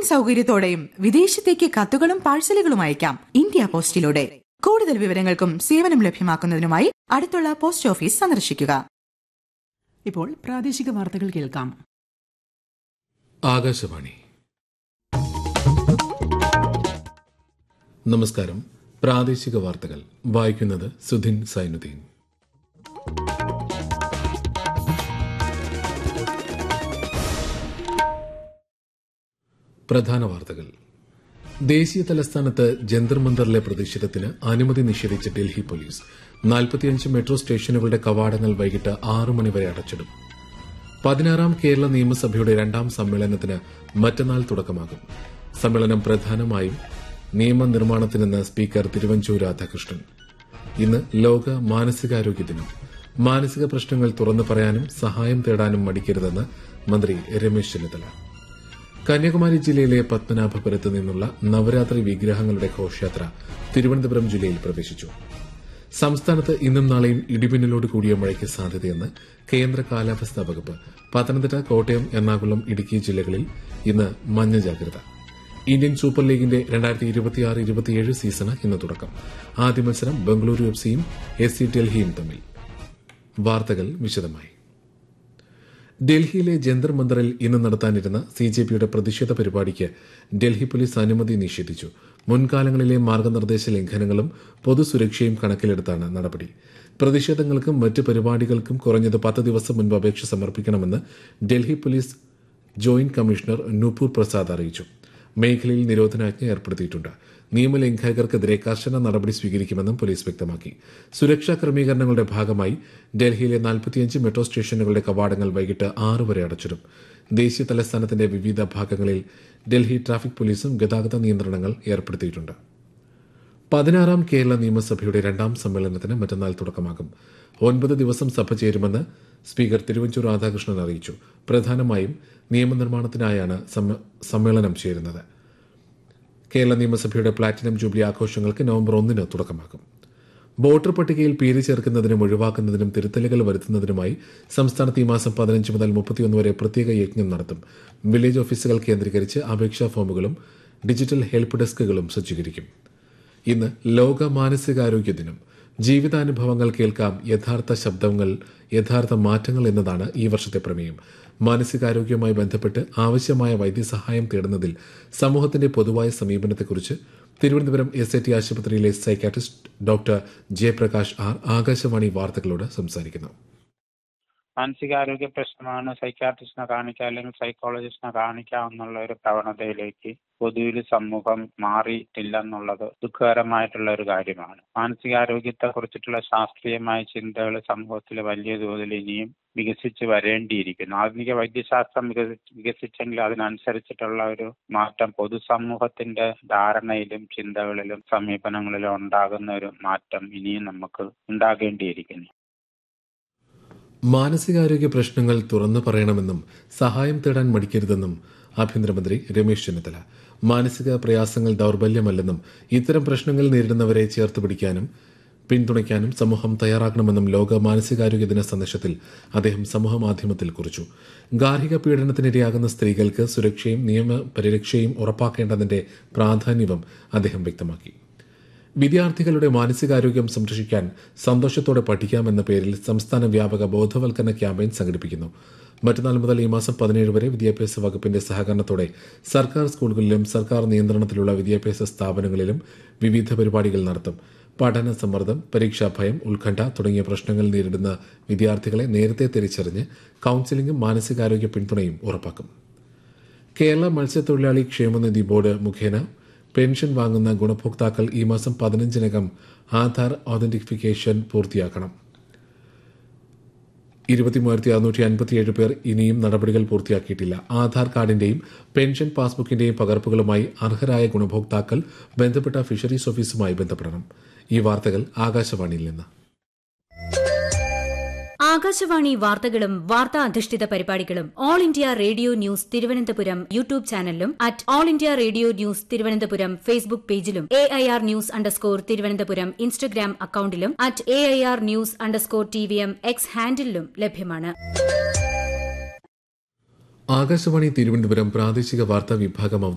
സൗകര്യത്തോടെയും വിദേശത്തേക്ക് കത്തുകളും പാഴ്സലുകളും അയക്കാം ഇന്ത്യ പോസ്റ്റിലൂടെ കൂടുതൽ വിവരങ്ങൾക്കും സേവനം ലഭ്യമാക്കുന്നതിനുമായി അടുത്തുള്ള പോസ്റ്റ് ഓഫീസ് സന്ദർശിക്കുക ഇപ്പോൾ പ്രാദേശിക വാർത്തകൾ കേൾക്കാം ആകാശവാണി നമസ്കാരം പ്രാദേശിക വാർത്തകൾ വായിക്കുന്നത് സുധിൻ സൈനുദ്ദീൻ പ്രധാന വാർത്തകൾ ദേശീയ തലസ്ഥാനത്ത് ജന്തർ മന്ദറിലെ പ്രതിഷേധത്തിന് അനുമതി നിഷേധിച്ച ഡൽഹി പോലീസ് നാൽപ്പത്തിയഞ്ച് മെട്രോ സ്റ്റേഷനുകളുടെ കവാടങ്ങൾ വൈകിട്ട് ആറു മണിവരെ അടച്ചിടും പതിനാറാം കേരള നിയമസഭയുടെ രണ്ടാം സമ്മേളനത്തിന് മറ്റന്നാൾ തുടക്കമാകും സമ്മേളനം പ്രധാനമായും നിയമനിർമ്മാണത്തിനെന്ന് സ്പീക്കർ തിരുവഞ്ചൂർ രാധാകൃഷ്ണൻ ഇന്ന് ലോക മാനസികാരോഗ്യ ദിനം മാനസിക പ്രശ്നങ്ങൾ തുറന്നു പറയാനും സഹായം തേടാനും മടിക്കരുതെന്ന് മന്ത്രി രമേശ് ചെന്നിത്തല കന്യാകുമാരി ജില്ലയിലെ പത്മനാഭപുരത്ത് നിന്നുള്ള നവരാത്രി വിഗ്രഹങ്ങളുടെ ഘോഷയാത്ര തിരുവനന്തപുരം ജില്ലയിൽ പ്രവേശിച്ചു സംസ്ഥാനത്ത് ഇന്നും നാളെയും ഇടിമിന്നലോട് കൂടിയ മഴയ്ക്ക് സാധ്യതയെന്ന് കേന്ദ്ര കാലാവസ്ഥാ വകുപ്പ് പത്തനംതിട്ട കോട്ടയം എറണാകുളം ഇടുക്കി ജില്ലകളിൽ ഇന്ന് മഞ്ഞ ജാഗ്രത ഇന്ത്യൻ സൂപ്പർ ലീഗിന്റെ രണ്ടായിരത്തി ഇരുപത്തിയാറ് ഇരുപത്തിയേഴ് സീസണ് ഇന്ന് തുടക്കം ആദ്യ മത്സരം ബംഗളൂരു എഫ് സിയും എസ് സി ഡൽഹിയും തമ്മിൽ വാർത്തകൾ വിശദമായി ഡൽഹിയിലെ ജന്തർ മന്ദറിൽ ഇന്ന് നടത്താനിരുന്ന സി ജെ പിയുടെ പ്രതിഷേധ പരിപാടിക്ക് ഡൽഹി പോലീസ് അനുമതി നിഷേധിച്ചു മുൻകാലങ്ങളിലെ മാർഗനിർദ്ദേശ ലംഘനങ്ങളും പൊതുസുരക്ഷയും കണക്കിലെടുത്താണ് നടപടി പ്രതിഷേധങ്ങൾക്കും മറ്റ് പരിപാടികൾക്കും കുറഞ്ഞത് പത്ത് ദിവസം മുൻപ് അപേക്ഷ സമർപ്പിക്കണമെന്ന് Delhi police joint commissioner Nupur Prasad അറിയിച്ചു മേഖലയിൽ നിരോധനാജ്ഞ ഏർപ്പെടുത്തിയിട്ടുണ്ട് നിയമലംഘകർക്കെതിരെ കർശന നടപടി സ്വീകരിക്കുമെന്നും പോലീസ് വ്യക്തമാക്കി സുരക്ഷാ ക്രമീകരണങ്ങളുടെ ഭാഗമായി ഡൽഹിയിലെ നാൽപ്പത്തിയഞ്ച് മെട്രോ സ്റ്റേഷനുകളുടെ കവാടങ്ങൾ വൈകിട്ട് ആറ് വരെ അടച്ചിടും ദേശീയ തലസ്ഥാനത്തിന്റെ വിവിധ ഭാഗങ്ങളിൽ ഡൽഹി ട്രാഫിക് പോലീസും ഗതാഗത നിയന്ത്രണങ്ങൾ ഏർപ്പെടുത്തിയിട്ടുണ്ട് പതിനാറാം കേരള നിയമസഭയുടെ രണ്ടാം സമ്മേളനത്തിന് മറ്റന്നാൾ തുടക്കമാകും ഒൻപത് ദിവസം സഭ ചേരുമെന്ന് സ്പീക്കർ തിരുവഞ്ചൂർ രാധാകൃഷ്ണൻ അറിയിച്ചു പ്രധാനമായും നിയമനിർമ്മാണത്തിനായാണ് സമ്മേളനം ചേരുന്നത് കേരള നിയമസഭയുടെ പ്ലാറ്റിനം ജൂബിലി ആഘോഷങ്ങൾക്ക് നവംബർ ഒന്നിന് തുടക്കമാകും വോട്ടർ പട്ടികയിൽ പേര് ചേർക്കുന്നതിനും ഒഴിവാക്കുന്നതിനും തിരുത്തലുകൾ വരുത്തുന്നതിനുമായി സംസ്ഥാനത്ത് ഈ മാസം പതിനഞ്ച് മുതൽ മുപ്പത്തിയൊന്ന് വരെ പ്രത്യേക യജ്ഞം നടത്തും വില്ലേജ് ഓഫീസുകൾ കേന്ദ്രീകരിച്ച് അപേക്ഷാ ഫോമുകളും ഡിജിറ്റൽ ഹെൽപ്പ് ഡെസ്കുകളും സജ്ജീകരിക്കും ഇന്ന് ലോക മാനസികാരോഗ്യ ദിനം ജീവിതാനുഭവങ്ങൾ കേൾക്കാം യഥാർത്ഥ ശബ്ദങ്ങൾ യഥാർത്ഥ മാറ്റങ്ങൾ എന്നതാണ് ഈ വർഷത്തെ പ്രമേയം മാനസികാരോഗ്യവുമായി ബന്ധപ്പെട്ട് ആവശ്യമായ വൈദ്യസഹായം തേടുന്നതിൽ സമൂഹത്തിന്റെ പൊതുവായ സമീപനത്തെക്കുറിച്ച് തിരുവനന്തപുരം എസ് ഐ ടി ആശുപത്രിയിലെ psychiatrist doctor Jayaprakash R Akashvani വാർത്തകളോട് സംസാരിക്കുന്നു മാനസികാരോഗ്യ പ്രശ്നമാണ് സൈക്കാട്രിസ്റ്റിനെ കാണിക്കുക അല്ലെങ്കിൽ സൈക്കോളജിസ്റ്റിനെ കാണിക്കാം എന്നുള്ള ഒരു പ്രവണതയിലേക്ക് പൊതുവിൽ സമൂഹം മാറിയിട്ടില്ലെന്നുള്ളത് ദുഃഖകരമായിട്ടുള്ള ഒരു കാര്യമാണ് മാനസികാരോഗ്യത്തെ കുറിച്ചിട്ടുള്ള ശാസ്ത്രീയമായ ചിന്തകൾ സമൂഹത്തിൽ വലിയ തോതിൽ ഇനിയും വികസിച്ച് വരേണ്ടിയിരിക്കുന്നു ആധുനിക വൈദ്യശാസ്ത്രം വികസിച്ചെങ്കിൽ അതിനനുസരിച്ചിട്ടുള്ള ഒരു മാറ്റം പൊതുസമൂഹത്തിന്റെ ധാരണയിലും ചിന്തകളിലും സമീപനങ്ങളിലും ഉണ്ടാകുന്ന ഒരു മാറ്റം ഇനിയും നമുക്ക് ഉണ്ടാകേണ്ടിയിരിക്കുന്നു മാനസികാരോഗ്യ പ്രശ്നങ്ങൾ തുറന്നു പറയണമെന്നും സഹായം തേടാൻ മടിക്കരുതെന്നും ആഭ്യന്തരമന്ത്രി രമേശ് ചെന്നിത്തല മാനസിക പ്രയാസങ്ങൾ ദൌർബല്യമല്ലെന്നും ഇത്തരം പ്രശ്നങ്ങൾ നേരിടുന്നവരെ ചേർത്ത് പിടിക്കാനും പിന്തുണയ്ക്കാനും സമൂഹം തയ്യാറാക്കണമെന്നും ലോക മാനസികാരോഗ്യ ദിന സന്ദേശത്തിൽ അദ്ദേഹം സമൂഹമാധ്യമത്തിൽ കുറിച്ചു ഗാർഹിക പീഡനത്തിനിരയാകുന്ന സ്ത്രീകൾക്ക് സുരക്ഷയും നിയമപരിരക്ഷയും ഉറപ്പാക്കേണ്ടതിന്റെ പ്രാധാന്യവും അദ്ദേഹം വ്യക്തമാക്കി വിദ്യാർത്ഥികളുടെ മാനസികാരോഗ്യം സംരക്ഷിക്കാൻ സന്തോഷത്തോടെ പഠിക്കാമെന്ന പേരിൽ സംസ്ഥാന വ്യാപക ബോധവൽക്കരണ ക്യാമ്പയിൻ സംഘടിപ്പിക്കുന്നു മറ്റന്നാൾ മുതൽ ഈ മാസം പതിനേഴ് വരെ വിദ്യാഭ്യാസ വകുപ്പിന്റെ സഹകരണത്തോടെ സർക്കാർ സ്കൂളുകളിലും സർക്കാർ നിയന്ത്രണത്തിലുള്ള വിദ്യാഭ്യാസ സ്ഥാപനങ്ങളിലും വിവിധ പരിപാടികൾ നടത്തും പഠന സമ്മർദ്ദം പരീക്ഷാ ഭയം ഉത്കണ്ഠ തുടങ്ങിയ പ്രശ്നങ്ങൾ നേരിടുന്ന വിദ്യാർത്ഥികളെ നേരത്തെ തിരിച്ചറിഞ്ഞ് കൌൺസിലിംഗും മാനസികാരോഗ്യ പിന്തുണയും ഉറപ്പാക്കും കേരള മത്സ്യത്തൊഴിലാളി ക്ഷേമനിധി ബോർഡ് മുഖേന പെൻഷൻ വാങ്ങുന്ന ഗുണഭോക്താക്കൾ ഈ മാസം പതിനഞ്ചിനകം ആധാർ ഓതന്റിഫിക്കേഷൻ പൂർത്തിയാക്കണം ഇരുപത്തിമൂവായിരത്തി അറുന്നൂറ്റി അൻപത്തിയേഴ് പേർ ഇനിയും നടപടികൾ പൂർത്തിയാക്കിയിട്ടില്ല ആധാർ കാർഡിന്റെയും പെൻഷൻ പാസ്ബുക്കിന്റെയും പകർപ്പുകളുമായി അർഹരായ ഗുണഭോക്താക്കൾ ബന്ധപ്പെട്ട ഫിഷറീസ് ഓഫീസുമായി ബന്ധപ്പെടണം ഈ വാർത്തകൾ ആകാശവാണിയിൽ നിന്ന് ആകാശവാണി വാർത്തകളും വാർത്താ അധിഷ്ഠിത പരിപാടികളും all India radio news Thiruvananthapuram YouTube ചാനലിലും at all India radio news Thiruvananthapuram Facebook പേജിലും A I R news underscore Thiruvananthapuram Instagram അക്കൌണ്ടിലും at A I R news underscore T V M X ഹാൻഡിലും ലഭ്യമാണ് ആകാശവാണി തിരുവനന്തപുരം പ്രാദേശിക വാർത്താ വിഭാഗം